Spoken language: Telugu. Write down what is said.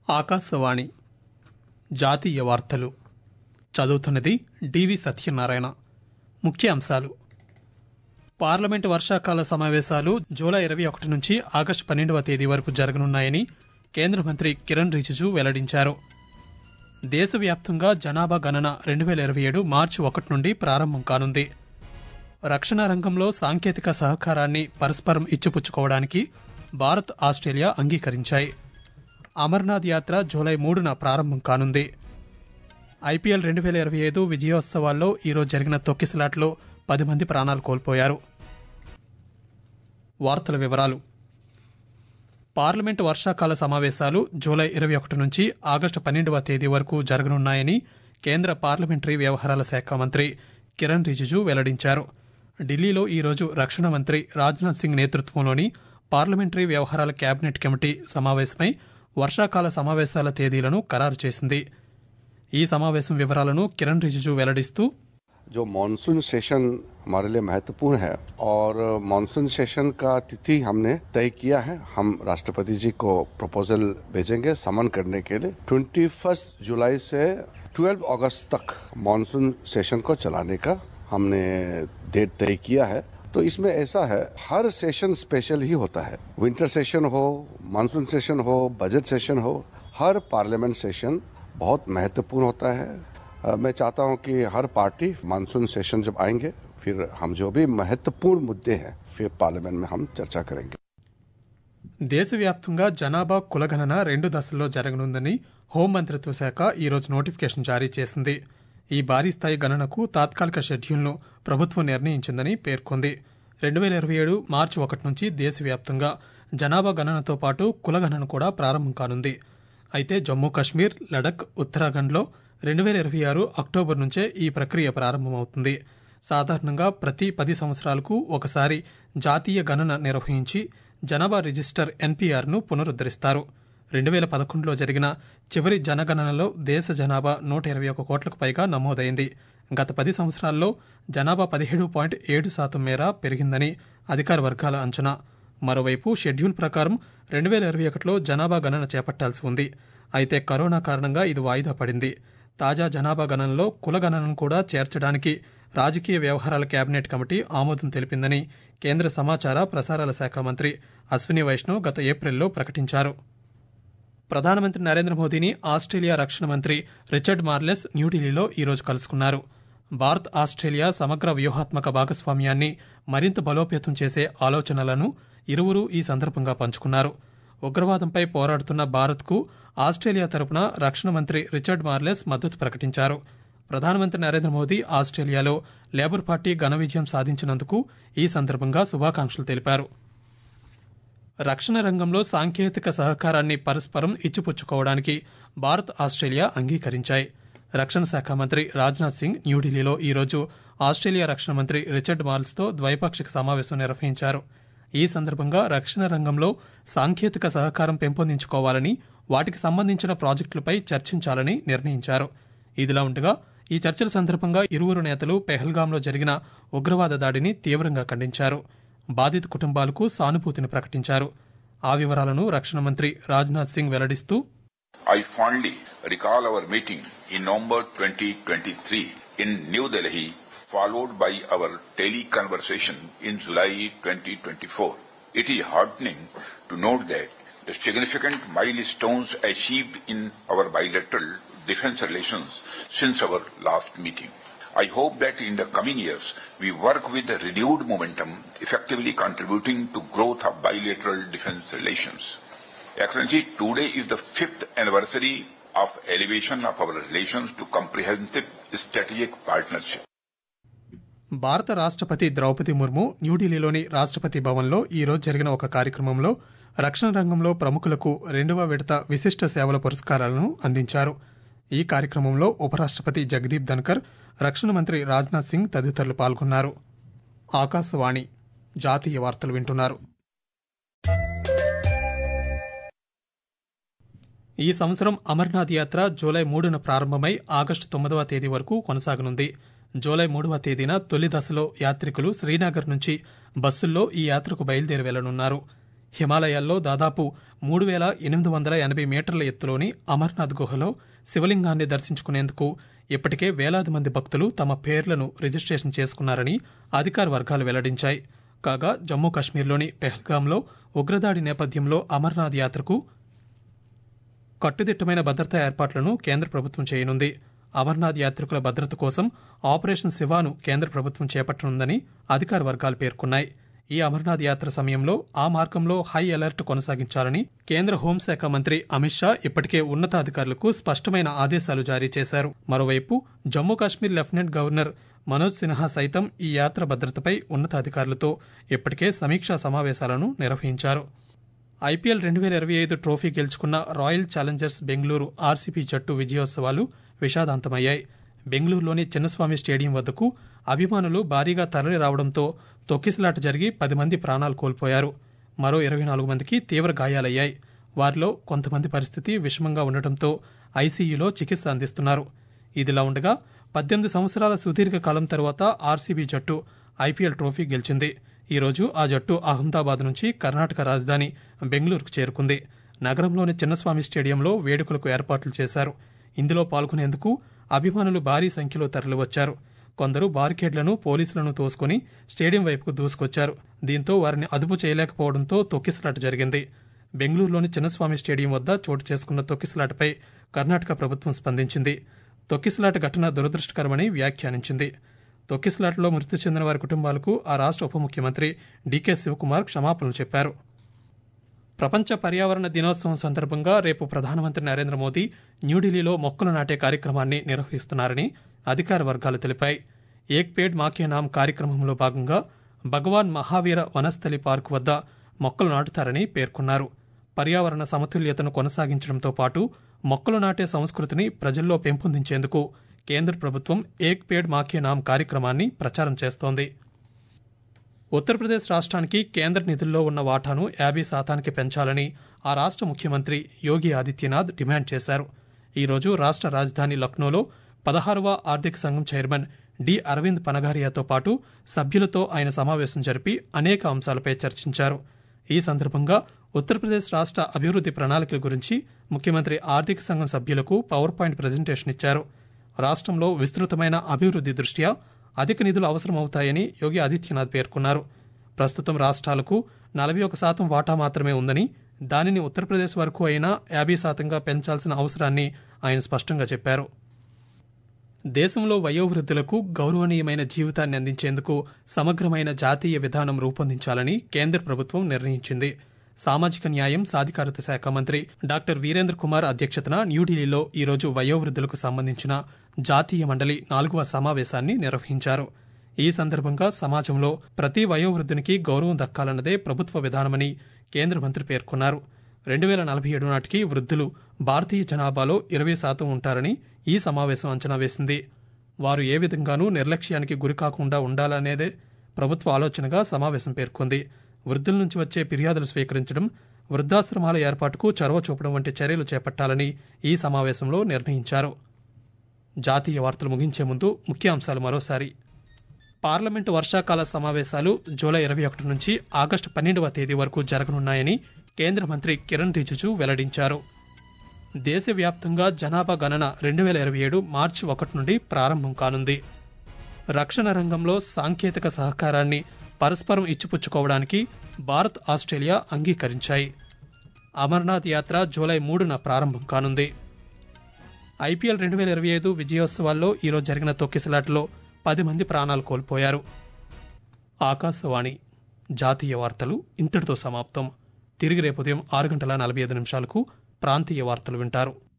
ఆకాశవాణి జాతీయ వార్తలు చదువుతున్నది డివి సత్యనారాయణ ముఖ్య అంశాలు పార్లమెంటు వర్షాకాల సమావేశాలు జూలై ఇరవై ఒకటి నుంచి ఆగస్టు పన్నెండవ తేదీ వరకు జరగనున్నాయని కేంద్ర మంత్రి కిరణ్ రిజిజు వెల్లడించారు దేశవ్యాప్తంగా జనాభా గణన రెండు వేల ఇరవై ఏడు మార్చి ఒకటి నుండి ప్రారంభం కానుంది రక్షణ రంగంలో సాంకేతిక సహకారాన్ని పరస్పరం ఇచ్చిపుచ్చుకోవడానికి భారత్ ఆస్ట్రేలియా అంగీకరించాయి అమర్నాథ్ యాత్ర జూలై మూడున ప్రారంభం కానుంది ఐపీఎల్ రెండు వేల ఇరవై ఐదు విజయోత్సవాల్లో ఈరోజు జరిగిన తొక్కిసలాట్లో పది మంది ప్రాణాలు కోల్పోయారు వార్తల వివరాలు పార్లమెంటు వర్షాకాల సమావేశాలు జూలై ఇరవై ఒకటి నుంచి ఆగస్టు పన్నెండవ తేదీ వరకు జరగనున్నాయని కేంద్ర పార్లమెంటరీ వ్యవహారాల శాఖ మంత్రి కిరణ్ రిజిజు వెల్లడించారు ఢిల్లీలో ఈరోజు రక్షణ మంత్రి రాజ్నాథ్ సింగ్ నేతృత్వంలోని పార్లమెంటరీ వ్యవహారాల కేబినెట్ కమిటీ సమావేశమై వర్షాకాల సమావేశాల తేదీలను ఖరారు చేసింది ఈ సమావేశం వివరాలను కిరణ్ రిజిజు వెల్లడిస్తూ जो मानसून सेशन हमारे लिए महत्वपूर्ण है और मानसून सेशन का तिथि हमने तय किया है हम राष्ट्रपति जी को प्रपोजल भेजेंगे समन करने के लिए 21 जुलाई से 12 अगस्त तक मानसून सेशन को चलाने का हमने डेट तय किया है तो इसमें ऐसा है हर सेशन स्पेशल ही होता है विंटर सेशन हो मानसून सेशन हो बजट सेशन हो हर पार्लियामेंट सेशन बहुत महत्वपूर्ण होता है Uh, मैं चाहता हूं कि हर पार्टी मानसून सेशन जब आएंगे फिर हम जो भी महत्वपूर्ण मुद्दे हैं फिर पार्लियामेंट में हम चर्चा करेंगे దేశవ్యాప్తంగా జనాభా కులగణన రెండు దశల్లో జరగనుందని హోంమంత్రిత్వ శాఖ ఈరోజు నోటిఫికేషన్ జారీ చేసింది ఈ భారీ స్థాయి గణనకు తాత్కాలిక షెడ్యూల్ను ప్రభుత్వం నిర్ణయించిందని పేర్కొంది రెండు వేల ఇరవై ఏడు మార్చి ఒకటి నుంచి దేశవ్యాప్తంగా జనాభా గణనతో పాటు కులగణన కూడా ప్రారంభం కానుంది అయితే జమ్మూ కశ్మీర్ లడక్ ఉత్తరాఖండ్లో రెండు వేల ఇరవై ఆరు అక్టోబర్ నుంచే ఈ ప్రక్రియ ప్రారంభమవుతుంది సాధారణంగా ప్రతి పది సంవత్సరాలకు ఒకసారి జాతీయ గణన నిర్వహించి జనాభా రిజిస్టర్ ఎన్పీఆర్ను పునరుద్దరిస్తారు రెండు వేల పదకొండులో జరిగిన చివరి జనగణనలో దేశ జనాభా నూట ఇరవై ఒక కోట్లకు పైగా నమోదైంది గత పది సంవత్సరాల్లో జనాభా పదిహేడు పాయింట్ ఏడు శాతం మేర పెరిగిందని అధికార వర్గాల అంచనా మరోవైపు షెడ్యూల్ ప్రకారం రెండు వేల ఇరవై ఒకటిలో జనాభా గణన చేపట్టాల్సి ఉంది అయితే కరోనా కారణంగా ఇది వాయిదా పడింది తాజా జనాభా గణనలో కుల గణనను కూడా చేర్చడానికి రాజకీయ వ్యవహారాల కేబినెట్ కమిటీ ఆమోదం తెలిపిందని కేంద్ర సమాచార ప్రసారాల శాఖ మంత్రి అశ్విని వైష్ణవ్ గత ఏప్రిల్లో ప్రకటించారు ప్రధానమంత్రి నరేంద్ర మోదీని ఆస్ట్రేలియా రక్షణ మంత్రి రిచర్డ్ మార్లెస్ న్యూఢిల్లీలో ఈరోజు కలుసుకున్నారు భారత్ ఆస్ట్రేలియా సమగ్ర వ్యూహాత్మక భాగస్వామ్యాన్ని మరింత బలోపేతం చేసే ఆలోచనలను ఇరువురు ఈ సందర్భంగా పంచుకున్నారు ఉగ్రవాదంపై పోరాడుతున్న భారత్కు ఆస్ట్రేలియా తరపున రక్షణ మంత్రి రిచర్డ్ మార్లెస్ మద్దతు ప్రకటించారు ప్రధానమంత్రి నరేంద్ర మోదీ ఆస్ట్రేలియాలో లేబర్ పార్టీ ఘన విజయం సాధించినందుకు ఈ సందర్భంగా శుభాకాంక్షలు తెలిపారు రక్షణ రంగంలో సాంకేతిక సహకారాన్ని పరస్పరం ఇచ్చిపుచ్చుకోవడానికి భారత్ ఆస్ట్రేలియా అంగీకరించాయి రక్షణ శాఖ మంత్రి రాజ్నాథ్ సింగ్ న్యూఢిల్లీలో ఈరోజు ఆస్ట్రేలియా రక్షణ మంత్రి రిచర్డ్ మార్ల్స్తో ద్వైపాక్షిక సమావేశం నిర్వహించారు ఈ సందర్భంగా రక్షణ రంగంలో సాంకేతిక సహకారం పెంపొందించుకోవాలని వాటికి సంబంధించిన ప్రాజెక్టులపై చర్చించాలని నిర్ణయించారు ఇదిలా ఉండగా ఈ చర్చల సందర్భంగా ఇరువురు నేతలు పెహల్గాంలో జరిగిన ఉగ్రవాద దాడిని తీవ్రంగా ఖండించారు బాధిత కుటుంబాలకు సానుభూతిని ప్రకటించారు ఆ వివరాలను రక్షణ మంత్రి Rajnath Singh వెల్లడిస్తూ I fondly recall our meeting in November 2023 in New Delhi, followed by our tele-conversation in July 2024. It is heartening to note that the significant milestones achieved in our bilateral defense relations since our last meeting. I hope that in the coming years we work with a renewed momentum, effectively contributing to growth of bilateral defense relations. Excellency, today is the fifth anniversary of elevation of our relations to comprehensive strategic partnership. భారత రాష్ట్రపతి ద్రౌపది ముర్ము న్యూఢిల్లీలోని రాష్ట్రపతి భవన్లో ఈరోజు జరిగిన ఒక కార్యక్రమంలో రక్షణ రంగంలో ప్రముఖులకు రెండవ విడత విశిష్ట సేవల పురస్కారాలను అందించారు ఈ కార్యక్రమంలో ఉపరాష్ట్రపతి జగదీప్ ధన్కర్ రక్షణ మంత్రి రాజ్నాథ్ సింగ్ తదితరులు పాల్గొన్నారు ఆకాశవాణి జాతీయ వార్తలు వింటున్నారు ఈ సంవత్సరం అమర్నాథ్ యాత్ర జూలై మూడున ప్రారంభమై ఆగస్టు తొమ్మిదవ తేదీ వరకు కొనసాగనుంది జూలై మూడవ తేదీన తొలి దశలో యాత్రికులు శ్రీనగర్ నుంచి బస్సుల్లో ఈ యాత్రకు బయలుదేరి వెళ్లనున్నారు హిమాలయాల్లో దాదాపు మూడు వేల ఎనిమిది వందల ఎనభై మీటర్ల ఎత్తులోని అమర్నాథ్ గుహలో శివలింగాన్ని దర్శించుకునేందుకు ఇప్పటికే వేలాది మంది భక్తులు తమ పేర్లను రిజిస్ట్రేషన్ చేసుకున్నారని అధికార వర్గాలు వెల్లడించాయి కాగా జమ్మూ కాశ్మీర్లోని పెహల్గాంలో ఉగ్రదాడి నేపథ్యంలో అమర్నాథ్ యాత్రకు కట్టుదిట్టమైన భద్రతా ఏర్పాట్లను కేంద్ర ప్రభుత్వం చేయనుంది అమర్నాథ్ యాత్రికుల భద్రత కోసం ఆపరేషన్ శివాను కేంద్ర ప్రభుత్వం చేపట్టనుందని అధికార వర్గాలు పేర్కొన్నాయి ఈ అమర్నాథ్ యాత్ర సమయంలో ఆ మార్గంలో హై అలర్ట్ కొనసాగించాలని కేంద్ర హోంశాఖ మంత్రి అమిత్ షా ఇప్పటికే ఉన్నతాధికారులకు స్పష్టమైన ఆదేశాలు జారీ చేశారు మరోవైపు జమ్మూ కాశ్మీర్ లెఫ్టినెంట్ గవర్నర్ మనోజ్ సిన్హా సైతం ఈ యాత్ర భద్రతపై ఉన్నతాధికారులతో ఇప్పటికే సమీక్షా సమావేశాలను నిర్వహించారు ఐపీఎల్ రెండు వేల ఇరవై ఐదు ట్రోఫీ గెలుచుకున్న రాయల్ ఛాలెంజర్స్ బెంగళూరు ఆర్సీబీ జట్టు విజయోత్సవాలు విషాదాంతమయ్యాయి బెంగళూరులోని చిన్నస్వామి స్టేడియం వద్దకు అభిమానులు భారీగా తరలి రావడంతో తొక్కిసలాట జరిగి పది మంది ప్రాణాలు కోల్పోయారు మరో ఇరవై నాలుగు మందికి తీవ్ర గాయాలయ్యాయి వారిలో కొంతమంది పరిస్థితి విషమంగా ఉండటంతో ఐసీయూలో చికిత్స అందిస్తున్నారు ఇదిలా ఉండగా పద్దెనిమిది సంవత్సరాల సుదీర్ఘ కాలం తర్వాత ఆర్సీబీ జట్టు ఐపీఎల్ ట్రోఫీ గెలిచింది ఈ రోజు ఆ జట్టు అహ్మదాబాద్ నుంచి కర్ణాటక రాజధాని బెంగళూరుకు చేరుకుంది నగరంలోని చిన్నస్వామి స్టేడియంలో వేడుకలకు ఏర్పాట్లు చేశారు ఇందులో పాల్గొనేందుకు అభిమానులు భారీ సంఖ్యలో తరలివచ్చారు కొందరు బారికేడ్లను పోలీసులను తోసుకుని స్టేడియం వైపుకు దూసుకొచ్చారు దీంతో వారిని అదుపు చేయలేకపోవడంతో తొక్కిసలాట జరిగింది బెంగళూరులోని చిన్నస్వామి స్టేడియం వద్ద చోటు చేసుకున్న తొక్కిసలాటపై కర్ణాటక ప్రభుత్వం స్పందించింది తొక్కిసలాట ఘటన దురదృష్టకరమని వ్యాఖ్యానించింది తొక్కిసలాటలో మృతి చెందిన వారి కుటుంబాలకు ఆ రాష్ట్ర ఉప ముఖ్యమంత్రి డీకే శివకుమార్ క్షమాపణలు చెప్పారు ప్రపంచ పర్యావరణ దినోత్సవం సందర్భంగా రేపు ప్రధానమంత్రి నరేంద్ర మోదీ న్యూఢిల్లీలో మొక్కలు నాటే కార్యక్రమాన్ని నిర్వహిస్తున్నారని అధికార వర్గాలు తెలిపాయి ఏక్ పేడ్ మాకే నామ్ కార్యక్రమంలో భాగంగా భగవాన్ మహావీర వనస్థలి పార్క్ వద్ద మొక్కలు నాటుతారని పేర్కొన్నారు పర్యావరణ సమతుల్యతను కొనసాగించడంతో పాటు మొక్కలు నాటే సంస్కృతిని ప్రజల్లో పెంపొందించేందుకు కేంద్ర ప్రభుత్వం ఏక్ పేడ్ మాకే నామ్ కార్యక్రమాన్ని ప్రచారం చేస్తోంది ఉత్తరప్రదేశ్ రాష్ట్రానికి కేంద్ర నిధుల్లో ఉన్న వాటాను యాభై శాతానికి పెంచాలని ఆ రాష్ట్ర ముఖ్యమంత్రి యోగి ఆదిత్యనాథ్ డిమాండ్ చేశారు ఈ రోజు రాష్ట్ర రాజధాని లక్నోలో పదహారవ ఆర్థిక సంఘం చైర్మన్ డి అరవింద్ పనగారియాతో పాటు సభ్యులతో ఆయన సమావేశం జరిపి అనేక అంశాలపై చర్చించారు ఈ సందర్భంగా ఉత్తరప్రదేశ్ రాష్ట్ర అభివృద్ధి ప్రణాళికల గురించి ముఖ్యమంత్రి ఆర్థిక సంఘం సభ్యులకు పవర్ పాయింట్ ప్రజెంటేషన్ ఇచ్చారు రాష్ట్రంలో విస్తృతమైన అభివృద్ధి దృష్ట్యా అధిక నిధులు అవసరమవుతాయని యోగి ఆదిత్యనాథ్ పేర్కొన్నారు ప్రస్తుతం రాష్ట్రాలకు నలభై ఒక శాతం వాటా మాత్రమే ఉందని దానిని ఉత్తరప్రదేశ్ వరకు అయినా యాభై శాతంగా పెంచాల్సిన అవసరాన్ని ఆయన స్పష్టంగా చెప్పారు దేశంలో వయోవృద్ధులకు గౌరవనీయమైన జీవితాన్ని అందించేందుకు సమగ్రమైన జాతీయ విధానం రూపొందించాలని కేంద్ర ప్రభుత్వం నిర్ణయించింది సామాజిక న్యాయం సాధికారత శాఖ మంత్రి డాక్టర్ వీరేంద్ర కుమార్ అధ్యక్షతన న్యూఢిల్లీలో ఈరోజు వయోవృద్ధులకు సంబంధించిన జాతీయ మండలి నాలుగవ సమావేశాన్ని నిర్వహించారు ఈ సందర్భంగా సమాజంలో ప్రతి వయోవృద్ధునికి గౌరవం దక్కాలన్నదే ప్రభుత్వ విధానమని కేంద్ర మంత్రి పేర్కొన్నారు రెండు వేల నలభై ఏడు నాటికి వృద్ధులు భారతీయ జనాభాలో ఇరవై శాతం ఉంటారని ఈ సమావేశం అంచనా వేసింది వారు ఏ విధంగానూ నిర్లక్ష్యానికి గురికాకుండా ఉండాలనేదే ప్రభుత్వ ఆలోచనగా సమావేశం పేర్కొంది వృద్ధుల నుంచి వచ్చే ఫిర్యాదులు స్వీకరించడం వృద్ధాశ్రమాల ఏర్పాటుకు చొరవ చూపడం వంటి చర్యలు చేపట్టాలని ఈ సమావేశంలో నిర్ణయించారు జాతీయ వార్తలు ముగించే ముందు ముఖ్యాంశాలు మరోసారి పార్లమెంటు వర్షాకాల సమావేశాలు జూలై ఇరవై ఒకటి నుంచి ఆగస్టు పన్నెండవ తేదీ వరకు జరగనున్నాయని కేంద్ర మంత్రి కిరణ్ రిజిజు వెల్లడించారు దేశవ్యాప్తంగా జనాభా గణన రెండు వేల ఇరవై ఏడు మార్చి ఒకటి నుండి ప్రారంభం కానుంది రక్షణ రంగంలో సాంకేతిక సహకారాన్ని పరస్పరం ఇచ్చిపుచ్చుకోవడానికి భారత్ ఆస్ట్రేలియా అంగీకరించాయి అమర్నాథ్ యాత్ర జూలై మూడున ప్రారంభం కానుంది ఐపీఎల్ రెండు వేల ఇరవై ఐదు విజయోత్సవాల్లో ఈరోజు జరిగిన తొక్కిసలాటలో పది మంది ప్రాణాలు కోల్పోయారు ఆకాశవాణి జాతీయ వార్తలు ఇంతటితో సమాప్తం తిరిగి రేపు ఉదయం ఆరు గంటల నలభై ఐదు నిమిషాలకు ప్రాంతీయ వార్తలు వింటారు